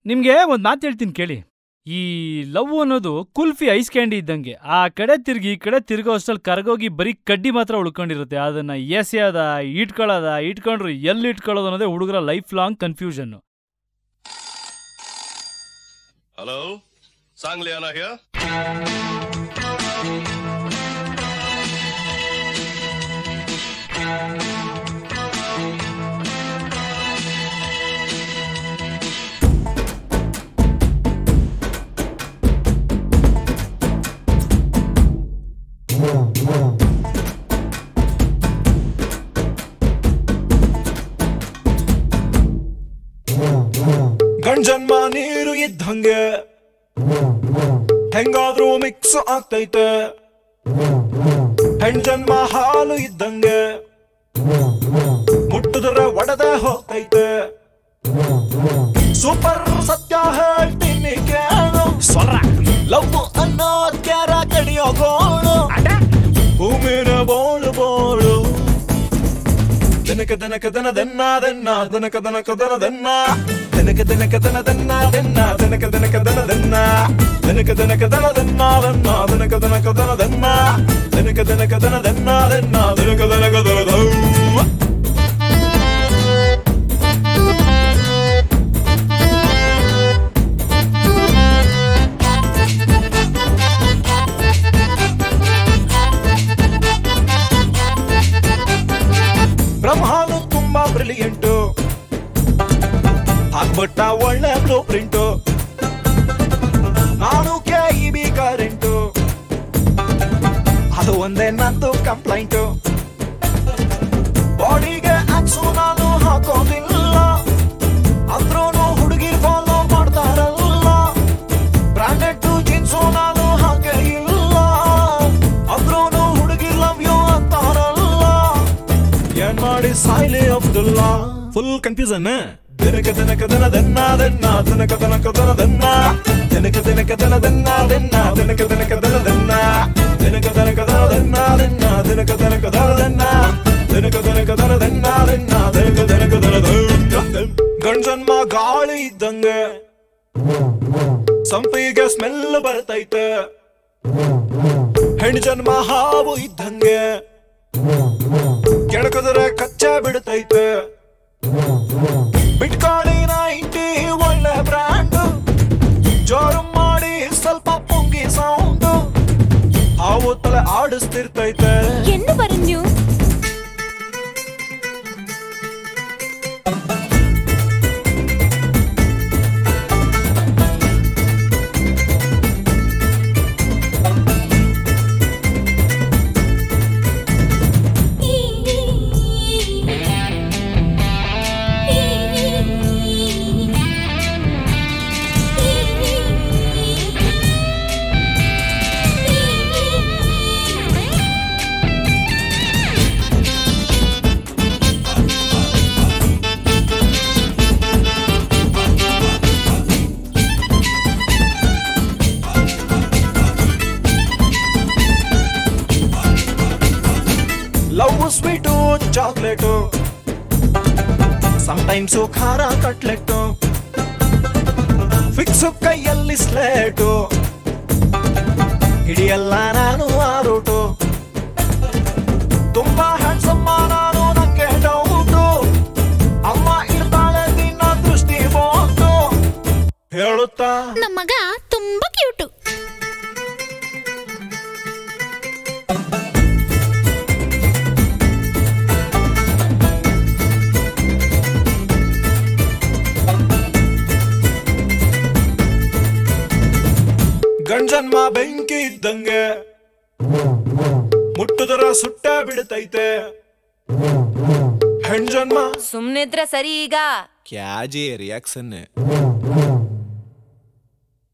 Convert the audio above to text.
ನಿಮ್ಗೆ ಒಂದ್ ಮಾತು ಹೇಳ್ತೀನಿ ಕೇಳಿ ಈ ಲವ್ ಅನ್ನೋದು ಕುಲ್ಫಿ ಐಸ್ ಕ್ಯಾಂಡಿ ಇದ್ದಂಗೆ ಆ ಕಡೆ ತಿರ್ಗಿ ಈ ಕಡೆ ತಿರ್ಗೋ ಅಷ್ಟ್ರಲ್ಲಿ ಕರಗೋಗಿ ಬರೀ ಕಡ್ಡಿ ಮಾತ್ರ ಉಳ್ಕೊಂಡಿರುತ್ತೆ ಅದನ್ನ ಎಸೆಯೋದ ಇಟ್ಕೊಳ್ಳೋದ ಇಟ್ಕೊಂಡ್ರು ಎಲ್ಲಿ ಇಟ್ಕೊಳ್ಳೋದು ಅನ್ನೋದೇ ಹುಡುಗರ life long confusion Hello? Sangliana here? ಗಂಜನ್ಮ ನೀರು ಇದ್ದಂಗೆ ಹೆಂಗಾದ್ರೂ ಮಿಕ್ಸ್ ಆಗ್ತೈತೆ ಹೆಣ್ಜನ್ಮ ಹಾಲು ಇದ್ದಂಗೆ ಮುಟ್ಟಿದ್ರೆ ಒಡೆದ ಹೋಗ್ತೈತೆ ಸೂಪರ್ ಸತ್ಯ ಹೇಳ್ತೀನಿ ಕೇಳು ಸ್ವರ ಲವ್ ಅನ್ನೋ ಕ್ಯಾರ ಕಡಿಯೋ ಗೋಳು ಭೂಮಿನ ಬೋಳು ಬೋಳು ದನಕ ದನಕ ದನ ದನ್ನ ದನ್ನ ದನಕ ದನಕ ದನ ದನ್ನ ದನಕ ದನಕ ದನ ದನ್ನ ದನ್ನ ದನಕ ದನಕ ದನ ದನ್ನ ದನಕ ದನಕ ದನ ದನ್ನ ದನ್ನ ದನಕ ದನಕ ದನ ದನ್ನ ದನಕ ದನಕ ದನ ದನ್ನ ದನ್ನ ದನಕ ದನಕ ದನ ದೌ ಬ್ರಹ್ಮಾನು ತುಂಬಾ ಬ್ರಿಲಿಯಂಟು ಹಾಕ್ಬಿಟ್ಟ ಒಳ್ಳೆ ಬ್ಲೂ ಪ್ರಿಂಟು ನಾನು ಕೆ ಇ ಬಿ ಕರೆಂಟು ಅದು ಒಂದೇ ನಂದು ಕಂಪ್ಲೈಂಟು ಬಾಡಿಗೆ ಆಕ್ಸು ನಾನು ಹಾಕೋದಿಲ್ಲ ಅಂದ್ರೂ ಹುಡುಗಿರ್ ಫಾಲೋ ಮಾಡ್ತಾರಲ್ಲ ಬ್ರಾಂಡೆಡ್ ಜೀನ್ಸು ನಾನು ಹಾಗೆ ಇಲ್ಲ ಅಂದ್ರೂ ಹುಡುಗಿರ್ ಲವ್ ಯು ಅಂತಾರಲ್ಲ ಏನ್ ಮಾಡಿ ಸಾಯ್ಲಿ ಅಬ್ದುಲ್ಲಾ ಫುಲ್ ಕನ್ಫ್ಯೂಸನ್ ದಿನಕ ದಿನಕ ದನ ದನ್ನ ದನ್ನ ದಿನಕ ದಿನಕ ದನ ದನ್ನ ದಿನಕ ದಿನಕ ದನ ದನ್ನ ದನ್ನ ದಿನಕ ದಿನಕ ದನ ದನ್ನ ದಿನಕ ದಿನಕ ದನ ದನ್ನ ದನ್ನ ದಿನಕ ದಿನಕ ದನ ದನ್ನ ದಿನಕ ದಿನಕ ದನ ದನ್ನ ದನ್ನ ದಿನಕ ದಿನಕ ದನ ದನ್ನ ಗಂಡನ್ಮ ಗಾಳಿ ಇದ್ದಂಗೆ ಸಂಪಿಗೆ ಸ್ಮೆಲ್ ಬರ್ತೈತೆ ಹೆಣ್ಣು ಜನ್ಮ ಹಾವು ಇದ್ದಂಗೆ ಕೆಳಕದ್ರೆ ಕಚ್ಚ ಬಿಡ್ತೈತೆ ಬಿಟ್ಕಾಳಿ ನೈಂಟಿ ಒಳ್ಳೆ ಬ್ರ್ಯಾಂಡ್ ಜೋರು ಮಾಡಿ ಸ್ವಲ್ಪ ಪುಂಗಿ ಸೌಂಡ್ ಹಾವು ತಲೆ ಆಡಿಸ್ತಿರ್ತೈತೆ എന്ന് പറഞ്ഞു ಲವ್ ಸ್ವೀಟು ಚಾಕ್ಲೇಟು ಟೈಮ್ಸು ಖಾರ ಕಟ್ಲೆಟ್ಟು ಫಿಕ್ಸು ಕೈಯಲ್ಲಿ ಸ್ಲೇಟು ಹಿಡಿಯಲ್ಲ ನಾನು ಆ ರೂಟು ತುಂಬಾ ಹ್ಯಾಂಡ್ಸಮ್ಮ ನಾನು ನಂಗೆ ಡೌಟು ಅಮ್ಮ ಇರ್ತಾಳೆ ನಿನ್ನ ದೃಷ್ಟಿ ಬೋಟು ಹೇಳುತ್ತಾ ನಮ್ಮ ಮಗ ತುಂಬಾ ಕ್ಯೂಟು ಗಂಡನ್ಮ ಬೆಂಕಿ ಇದ್ದಂಗೆ ಮುಟ್ಟುದರ ಸುಟ್ಟ ಬಿಡ್ತೈತೆ ಹೆಣ್ಜನ್ಮ ಸುಮ್ನಿದ್ರೆ ಸರಿ ಈಗ ಕ್ಯಾಜಿ ರಿಯಾಕ್ಷನ್